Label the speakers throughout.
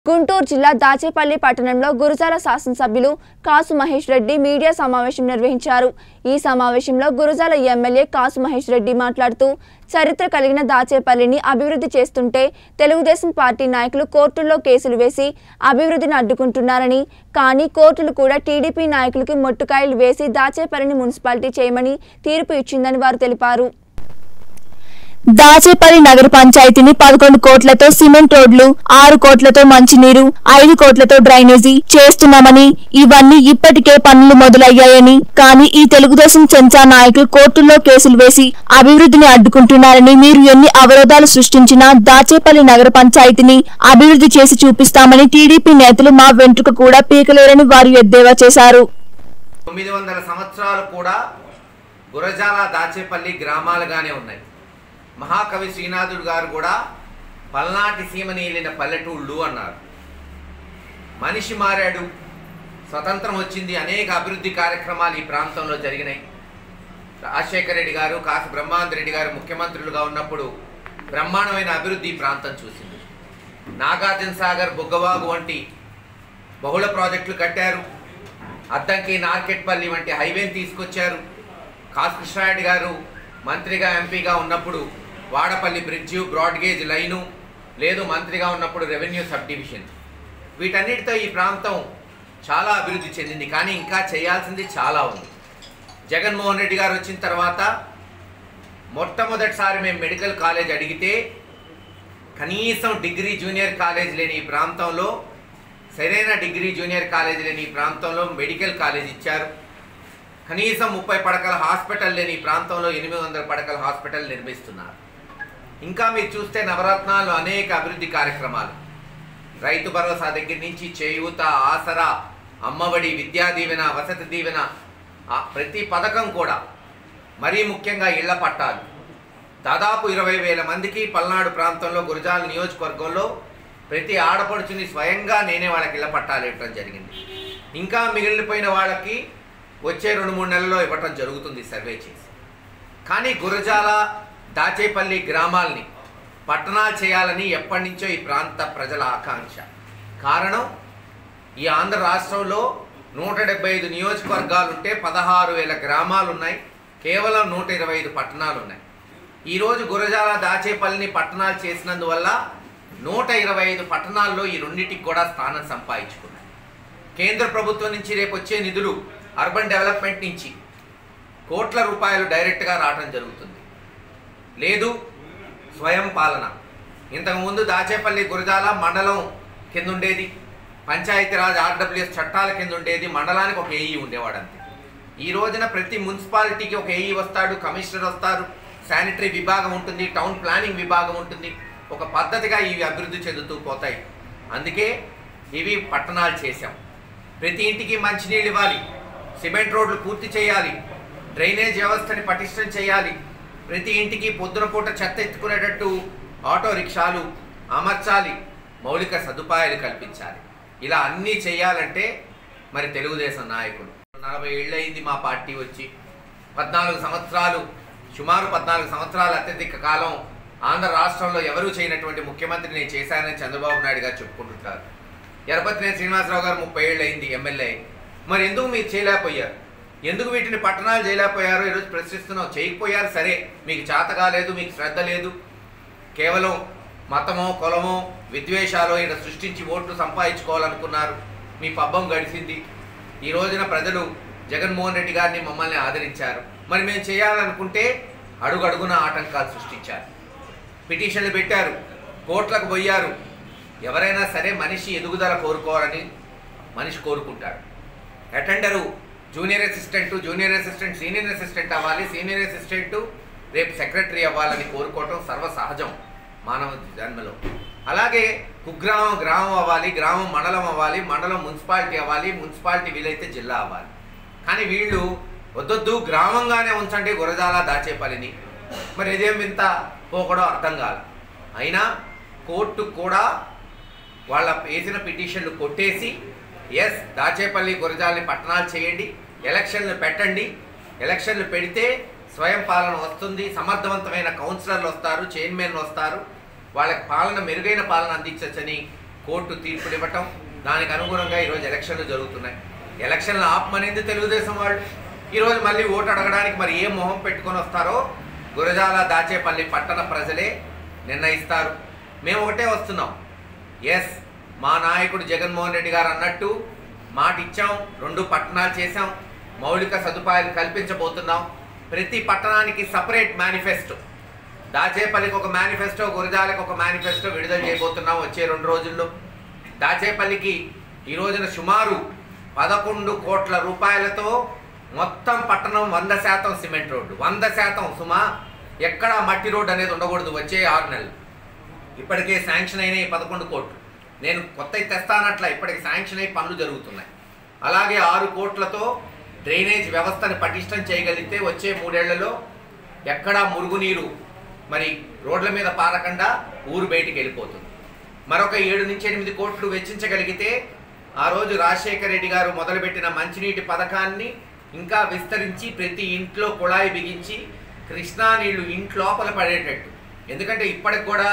Speaker 1: గుంటూరు జిల్లా దాచేపల్లి పట్టణంలో గురుజాల శాసనసభ్యులు కాసు మహేష్ రెడ్డి మీడియా సమావేశం నిర్వహించారు ఈ సమావేశంలో గురుజాల ఎమ్మెల్యే కాసు మహేష్ రెడ్డి మాట్లాడుతూ చరిత్ర కలిగిన దాచేపల్లిని అభివృద్ధి చేస్తుంటే తెలుగుదేశం పార్టీ నాయకులు కోర్టుల్లో కేసులు వేసి అభివృద్ధిని అడ్డుకుంటున్నారని కానీ కోర్టులు కూడా టీడీపీ నాయకులకి మొట్టుకాయలు వేసి దాచేపల్లిని మున్సిపాలిటీ చేయమని తీర్పు ఇచ్చిందని వారు తెలిపారు దాచేపల్లి నగర పంచాయతీని పదకొండు కోట్లతో సిమెంట్ రోడ్లు ఆరు కోట్లతో మంచినీరు ఐదు కోట్లతో డ్రైనేజీ చేస్తున్నామని ఇవన్నీ ఇప్పటికే పనులు మొదలయ్యాయని కానీ ఈ తెలుగుదేశం చెంచా నాయకులు కోర్టుల్లో కేసులు వేసి అభివృద్ధిని అడ్డుకుంటున్నారని మీరు ఎన్ని అవరోధాలు సృష్టించినా దాచేపల్లి నగర పంచాయతీని అభివృద్ధి చేసి చూపిస్తామని టీడీపీ నేతలు మా వెంట్రుక కూడా పీకలేరని వారు ఎద్దేవా చేశారు
Speaker 2: తొమ్మిది వందల సంవత్సరాలు కూడా గురజాల దాచేపల్లి గ్రామాలుగానే ఉన్నాయి మహాకవి శ్రీనాథుడు గారు కూడా పల్నాటి సీమని వెళ్ళిన పల్లెటూళ్ళు అన్నారు మనిషి మారాడు స్వతంత్రం వచ్చింది అనేక అభివృద్ధి కార్యక్రమాలు ఈ ప్రాంతంలో జరిగినాయి రాజశేఖర రెడ్డి గారు కాసు బ్రహ్మానంద రెడ్డి గారు ముఖ్యమంత్రులుగా ఉన్నప్పుడు బ్రహ్మాండమైన అభివృద్ధి ఈ ప్రాంతం చూసింది నాగార్జున సాగర్ బుగ్గవాగు వంటి బహుళ ప్రాజెక్టులు కట్టారు అద్దంకి నార్కెట్పల్లి వంటి హైవేని తీసుకొచ్చారు కాసు కృష్ణారెడ్డి గారు మంత్రిగా ఎంపీగా ఉన్నప్పుడు వాడపల్లి బ్రిడ్జి బ్రాడ్గేజ్ లైను లేదు మంత్రిగా ఉన్నప్పుడు రెవెన్యూ సబ్ డివిజన్ వీటన్నిటితో ఈ ప్రాంతం చాలా అభివృద్ధి చెందింది కానీ ఇంకా చేయాల్సింది చాలా ఉంది జగన్మోహన్ రెడ్డి గారు వచ్చిన తర్వాత మొట్టమొదటిసారి మేము మెడికల్ కాలేజ్ అడిగితే కనీసం డిగ్రీ జూనియర్ కాలేజ్ లేని ఈ ప్రాంతంలో సరైన డిగ్రీ జూనియర్ కాలేజ్ లేని ఈ ప్రాంతంలో మెడికల్ కాలేజ్ ఇచ్చారు కనీసం ముప్పై పడకల హాస్పిటల్ లేని ఈ ప్రాంతంలో ఎనిమిది వందల పడకల హాస్పిటల్ నిర్మిస్తున్నారు ఇంకా మీరు చూస్తే నవరత్నాలు అనేక అభివృద్ధి కార్యక్రమాలు రైతు భరోసా దగ్గర నుంచి చేయూత ఆసరా అమ్మఒడి విద్యా దీవెన వసతి దీవెన ఆ ప్రతి పథకం కూడా మరీ ముఖ్యంగా ఇళ్ల పట్టాలు దాదాపు ఇరవై వేల మందికి పల్నాడు ప్రాంతంలో గురజాల నియోజకవర్గంలో ప్రతి ఆడపడుచుని స్వయంగా నేనే వాళ్ళకి ఇళ్ల పట్టాలు ఇవ్వడం జరిగింది ఇంకా మిగిలిపోయిన వాళ్ళకి వచ్చే రెండు మూడు నెలల్లో ఇవ్వటం జరుగుతుంది సర్వే చేసి కానీ గురజాల దాచేపల్లి గ్రామాల్ని పట్టణాలు చేయాలని ఎప్పటి నుంచో ఈ ప్రాంత ప్రజల ఆకాంక్ష కారణం ఈ ఆంధ్ర రాష్ట్రంలో నూట డెబ్బై ఐదు నియోజకవర్గాలు ఉంటే పదహారు వేల గ్రామాలు ఉన్నాయి కేవలం నూట ఇరవై ఐదు పట్టణాలు ఉన్నాయి ఈరోజు గురజాల దాచేపల్లిని పట్టణాలు చేసినందువల్ల నూట ఇరవై ఐదు పట్టణాల్లో ఈ రెండింటికి కూడా స్థానం సంపాదించుకున్నాయి కేంద్ర ప్రభుత్వం నుంచి రేపు వచ్చే నిధులు అర్బన్ డెవలప్మెంట్ నుంచి కోట్ల రూపాయలు డైరెక్ట్గా రావడం జరుగుతుంది లేదు స్వయం పాలన ఇంతకుముందు దాచేపల్లి గురజాల మండలం కింద ఉండేది పంచాయతీరాజ్ ఆర్డబ్ల్యూఎస్ చట్టాల కింద ఉండేది మండలానికి ఒక ఏఈ ఉండేవాడు అంతే ఈ రోజున ప్రతి మున్సిపాలిటీకి ఒక ఏఈ వస్తాడు కమిషనర్ వస్తారు శానిటరీ విభాగం ఉంటుంది టౌన్ ప్లానింగ్ విభాగం ఉంటుంది ఒక పద్ధతిగా ఇవి అభివృద్ధి చెందుతూ పోతాయి అందుకే ఇవి పట్టణాలు చేశాం ప్రతి ఇంటికి మంచినీళ్ళు ఇవ్వాలి సిమెంట్ రోడ్లు పూర్తి చేయాలి డ్రైనేజ్ వ్యవస్థని పటిష్టం చేయాలి ప్రతి ఇంటికి పొద్దున పూట చెత్త ఎత్తుకునేటట్టు ఆటో రిక్షాలు అమర్చాలి మౌలిక సదుపాయాలు కల్పించాలి ఇలా అన్నీ చేయాలంటే మరి తెలుగుదేశం నాయకులు నలభై ఏళ్ళయింది మా పార్టీ వచ్చి పద్నాలుగు సంవత్సరాలు సుమారు పద్నాలుగు సంవత్సరాల అత్యధిక కాలం ఆంధ్ర రాష్ట్రంలో ఎవరూ చేయనటువంటి ముఖ్యమంత్రి నేను చేశానని చంద్రబాబు నాయుడు గారు చెప్పుకుంటుంటారు ఎరపతినేని శ్రీనివాసరావు గారు ముప్పై ఏళ్ళు అయింది ఎమ్మెల్యే మరి ఎందుకు మీరు చేయలేకపోయారు ఎందుకు వీటిని పట్టణాలు చేయలేకపోయారో ఈరోజు ప్రశ్నిస్తున్నాం చేయకపోయారు సరే మీకు చేత కాలేదు మీకు శ్రద్ధ లేదు కేవలం మతమో కులమో విద్వేషాలు ఇక్కడ సృష్టించి ఓట్లు సంపాదించుకోవాలనుకున్నారు మీ పబ్బం గడిచింది ఈ రోజున ప్రజలు జగన్మోహన్ రెడ్డి గారిని మమ్మల్ని ఆదరించారు మరి మేము చేయాలనుకుంటే అడుగడుగున ఆటంకాలు సృష్టించారు పిటిషన్లు పెట్టారు కోర్టులకు పోయారు ఎవరైనా సరే మనిషి ఎదుగుదల కోరుకోవాలని మనిషి కోరుకుంటాడు attender junior assistant junior assistant senior assistant అవ్వాలి సీనియర్ అసిస్టెంట్ రేపు సెక్రటరీ అవ్వాలని కోరుకోవటం సర్వసహజం మానవ జన్మలో అలాగే కుగ్రామం గ్రామం అవ్వాలి గ్రామం మండలం అవ్వాలి మండలం మున్సిపాలిటీ అవ్వాలి మున్సిపాలిటీ వీలైతే జిల్లా అవ్వాలి కానీ వీళ్ళు వద్దొద్దు గ్రామంగానే ఉంచండి గురజాల దాచేపల్లిని మరి ఇదేం వింత పోకడో అర్థం కాదు అయినా కోర్టు కూడా వాళ్ళ వేసిన పిటిషన్లు కొట్టేసి ఎస్ దాచేపల్లి గురజాలని పట్టణాలు చేయండి ఎలక్షన్లు పెట్టండి ఎలక్షన్లు పెడితే స్వయం పాలన వస్తుంది సమర్థవంతమైన కౌన్సిలర్లు వస్తారు చైర్మన్ వస్తారు వాళ్ళకి పాలన మెరుగైన పాలన అందించవచ్చని కోర్టు తీర్పులు ఇవ్వటం దానికి అనుగుణంగా ఈరోజు ఎలక్షన్లు జరుగుతున్నాయి ఎలక్షన్లు ఆపమనేది తెలుగుదేశం వాళ్ళు ఈరోజు మళ్ళీ ఓటు అడగడానికి మరి ఏ మొహం పెట్టుకొని వస్తారో గురజాల దాచేపల్లి పట్టణ ప్రజలే నిర్ణయిస్తారు మేము ఒకటే వస్తున్నాం ఎస్ మా నాయకుడు జగన్మోహన్ రెడ్డి గారు అన్నట్టు మాట ఇచ్చాం రెండు పట్టణాలు చేశాం మౌలిక సదుపాయాలు కల్పించబోతున్నాం ప్రతి పట్టణానికి సపరేట్ మేనిఫెస్టో దాచేపల్లికి ఒక మేనిఫెస్టో గురజాలకు ఒక మేనిఫెస్టో విడుదల చేయబోతున్నాం వచ్చే రెండు రోజుల్లో దాచేపల్లికి ఈ రోజున సుమారు పదకొండు కోట్ల రూపాయలతో మొత్తం పట్టణం వంద శాతం సిమెంట్ రోడ్డు వంద శాతం సుమా ఎక్కడ మట్టి రోడ్డు అనేది ఉండకూడదు వచ్చే ఆరు నెలలు ఇప్పటికే శాంక్షన్ అయినాయి పదకొండు కోట్లు నేను కొత్త తెస్తానట్ల ఇప్పటికి శాంక్షన్ అయి పనులు జరుగుతున్నాయి అలాగే ఆరు కోట్లతో డ్రైనేజ్ వ్యవస్థను పటిష్టం చేయగలిగితే వచ్చే మూడేళ్లలో ఎక్కడా మురుగునీరు మరి రోడ్ల మీద పారకుండా ఊరు బయటికి వెళ్ళిపోతుంది మరొక ఏడు నుంచి ఎనిమిది కోట్లు వెచ్చించగలిగితే ఆ రోజు రాజశేఖర రెడ్డి గారు మొదలుపెట్టిన మంచినీటి పథకాన్ని ఇంకా విస్తరించి ప్రతి ఇంట్లో కుళాయి బిగించి కృష్ణా నీళ్లు ఇంట్లోపల పడేటట్టు ఎందుకంటే ఇప్పటికి కూడా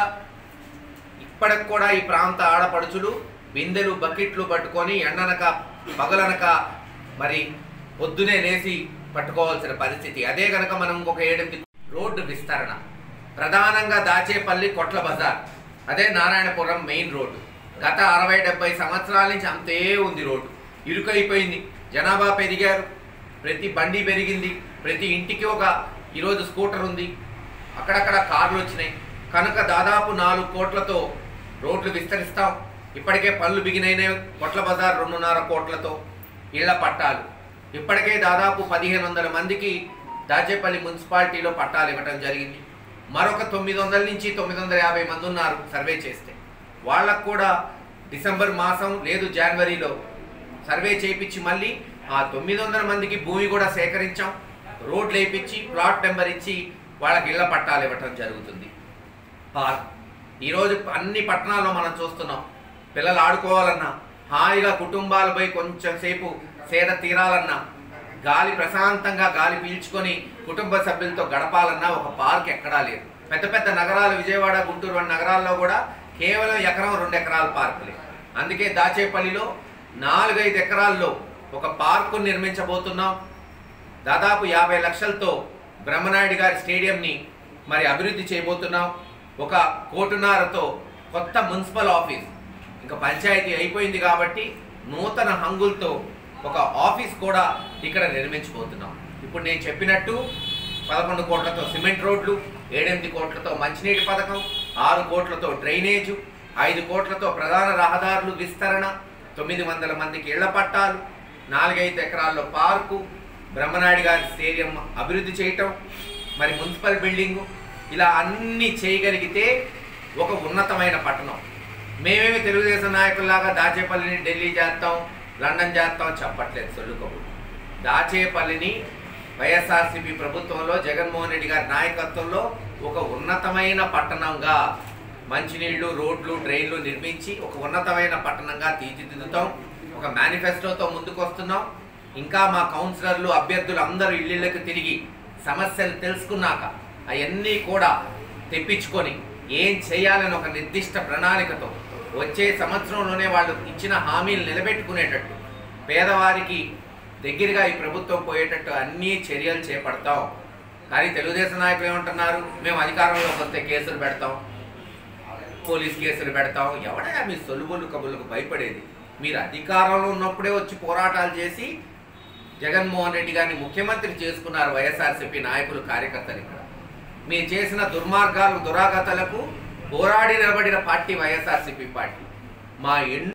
Speaker 2: ఇప్పటికి కూడా ఈ ప్రాంత ఆడపడుచులు బిందెలు బకెట్లు పట్టుకొని ఎండనక పగలనక మరి పొద్దునే లేచి పట్టుకోవాల్సిన పరిస్థితి అదే కనుక మనం ఇంకొక ఏడెనిమిది రోడ్డు విస్తరణ ప్రధానంగా దాచేపల్లి కొట్ల బజార్ అదే నారాయణపురం మెయిన్ రోడ్డు గత అరవై డెబ్బై సంవత్సరాల నుంచి అంతే ఉంది రోడ్డు ఇరుకైపోయింది జనాభా పెరిగారు ప్రతి బండి పెరిగింది ప్రతి ఇంటికి ఒక ఈరోజు స్కూటర్ ఉంది అక్కడక్కడ కార్లు వచ్చినాయి కనుక దాదాపు నాలుగు కోట్లతో రోడ్లు విస్తరిస్తాం ఇప్పటికే పనులు బిగినైనాయి కొట్ల బజార్ రెండున్నర కోట్లతో ఇళ్ల పట్టాలు ఇప్పటికే దాదాపు పదిహేను వందల మందికి దాచేపల్లి మున్సిపాలిటీలో పట్టాలు ఇవ్వటం జరిగింది మరొక తొమ్మిది వందల నుంచి తొమ్మిది వందల యాభై మంది ఉన్నారు సర్వే చేస్తే వాళ్ళకు కూడా డిసెంబర్ మాసం లేదు జనవరిలో సర్వే చేయించి మళ్ళీ ఆ తొమ్మిది వందల మందికి భూమి కూడా సేకరించాం రోడ్లు వేయించి ప్లాట్ నెంబర్ ఇచ్చి వాళ్ళకి ఇళ్ల పట్టాలు ఇవ్వటం జరుగుతుంది పార్క్ ఈరోజు అన్ని పట్టణాల్లో మనం చూస్తున్నాం పిల్లలు ఆడుకోవాలన్నా హాయిగా కుటుంబాలపై కొంచెం సేపు సేద తీరాలన్నా గాలి ప్రశాంతంగా గాలి పీల్చుకొని కుటుంబ సభ్యులతో గడపాలన్నా ఒక పార్క్ ఎక్కడా లేదు పెద్ద పెద్ద నగరాలు విజయవాడ గుంటూరు వంటి నగరాల్లో కూడా కేవలం ఎకరం రెండు ఎకరాల పార్కులే అందుకే దాచేపల్లిలో నాలుగైదు ఎకరాల్లో ఒక పార్కు నిర్మించబోతున్నాం దాదాపు యాభై లక్షలతో బ్రహ్మనాయుడు గారి స్టేడియంని మరి అభివృద్ధి చేయబోతున్నాం ఒక కోటున్నరతో కొత్త మున్సిపల్ ఆఫీస్ ఇంకా పంచాయతీ అయిపోయింది కాబట్టి నూతన హంగులతో ఒక ఆఫీస్ కూడా ఇక్కడ నిర్మించబోతున్నాం ఇప్పుడు నేను చెప్పినట్టు పదకొండు కోట్లతో సిమెంట్ రోడ్లు ఏడెనిమిది కోట్లతో మంచినీటి పథకం ఆరు కోట్లతో డ్రైనేజు ఐదు కోట్లతో ప్రధాన రహదారులు విస్తరణ తొమ్మిది వందల మందికి ఇళ్ల పట్టాలు నాలుగైదు ఎకరాల్లో పార్కు బ్రహ్మనాయుడు గారి స్టేడియం అభివృద్ధి చేయటం మరి మున్సిపల్ బిల్డింగు ఇలా అన్నీ చేయగలిగితే ఒక ఉన్నతమైన పట్టణం మేమేమి తెలుగుదేశం నాయకుల్లాగా దాచేపల్లిని ఢిల్లీ చేస్తాం లండన్ చేస్తాం చెప్పట్లేదు సొల్లుకోబు దాచేపల్లిని వైఎస్ఆర్సీపీ ప్రభుత్వంలో జగన్మోహన్ రెడ్డి గారి నాయకత్వంలో ఒక ఉన్నతమైన పట్టణంగా మంచినీళ్లు రోడ్లు డ్రైన్లు నిర్మించి ఒక ఉన్నతమైన పట్టణంగా తీర్చిదిద్దుతాం ఒక మేనిఫెస్టోతో ముందుకు వస్తున్నాం ఇంకా మా కౌన్సిలర్లు అభ్యర్థులు అందరూ ఇళ్ళకి తిరిగి సమస్యలు తెలుసుకున్నాక అవన్నీ కూడా తెప్పించుకొని ఏం చేయాలని ఒక నిర్దిష్ట ప్రణాళికతో వచ్చే సంవత్సరంలోనే వాళ్ళు ఇచ్చిన హామీలు నిలబెట్టుకునేటట్టు పేదవారికి దగ్గరగా ఈ ప్రభుత్వం పోయేటట్టు అన్ని చర్యలు చేపడతాం కానీ తెలుగుదేశం నాయకులు ఏమంటున్నారు మేము అధికారంలోకి వస్తే కేసులు పెడతాం పోలీస్ కేసులు పెడతాం ఎవడైనా మీ సొలుబులు కబుర్లకు భయపడేది మీరు అధికారంలో ఉన్నప్పుడే వచ్చి పోరాటాలు చేసి జగన్మోహన్ రెడ్డి గారిని ముఖ్యమంత్రి చేసుకున్నారు వైఎస్ఆర్సీపీ నాయకులు కార్యకర్తలు ఇక్కడ మీరు చేసిన దుర్మార్గాలు దురాగతలకు పోరాడి నిలబడిన పార్టీ వైఎస్ఆర్సీపీ పార్టీ మా ఎండు